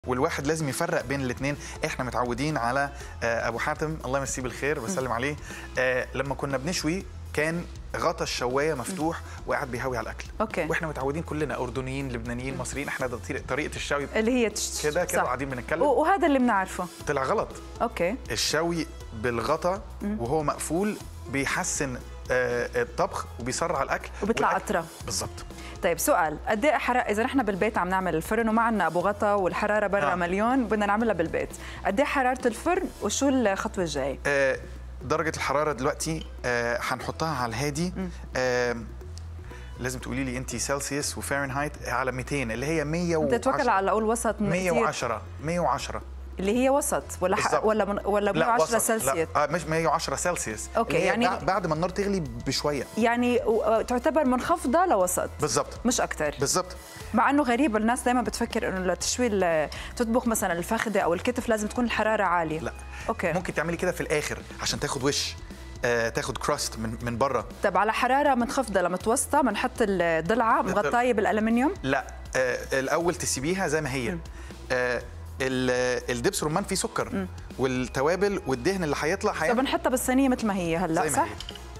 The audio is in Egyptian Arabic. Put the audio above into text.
والواحد لازم يفرق بين الاثنين احنا متعودين على آه، ابو حاتم الله يمسيه بالخير بسلم عليه آه، لما كنا بنشوي كان غطا الشوايه مفتوح وقاعد بيهوي على الاكل أوكي. واحنا متعودين كلنا اردنيين لبنانيين مصريين احنا ده طريقه طريقة الشوي اللي هي تش- كده كده صح. قاعدين بنتكلم و- وهذا اللي بنعرفه طلع غلط اوكي الشوي بالغطا وهو مقفول بيحسن آه، الطبخ وبيسرع الاكل وبيطلع والأكل- أطرى. بالظبط طيب سؤال قد ايه حراره اذا نحن بالبيت عم نعمل الفرن وما عندنا ابو غطا والحراره برا آه. مليون بدنا نعملها بالبيت قد ايه حراره الفرن وشو الخطوه الجايه آه، درجة الحرارة دلوقتي آه، هنحطها على الهادي آه، لازم تقولي لي انت سلسيوس وفahrenheit على 200 اللي هي 110 انت توكل على اقول وسط من كتير. 110 110 اللي هي وسط ولا ح... بالظبط. ولا من... ولا 110 وسط. سلسيوس لا آه، مش 110 سلسيوس أوكي، اللي هي يعني- بع- بعد ما النار تغلي بشوية يعني و- تعتبر منخفضه لوسط بالظبط مش اكثر بالظبط مع انه غريب الناس دائما بتفكر انه لتشوي ال- تطبخ مثلا الفخده او الكتف لازم تكون الحراره عاليه لا اوكي ممكن تعملي كده في الاخر عشان تاخد وش آه، تاخد كراست من من بره طب على حراره منخفضه لمتوسطه بنحط الضلعه مغطايه بالالمنيوم لا آه، الاول تسيبيها زي ما هي آه، ال- الدبس رمان فيه سكر والتوابل والدهن اللي هيطلع طب هيعمل بنحطها بالصينيه مثل ما هي هلا زي ما صح هي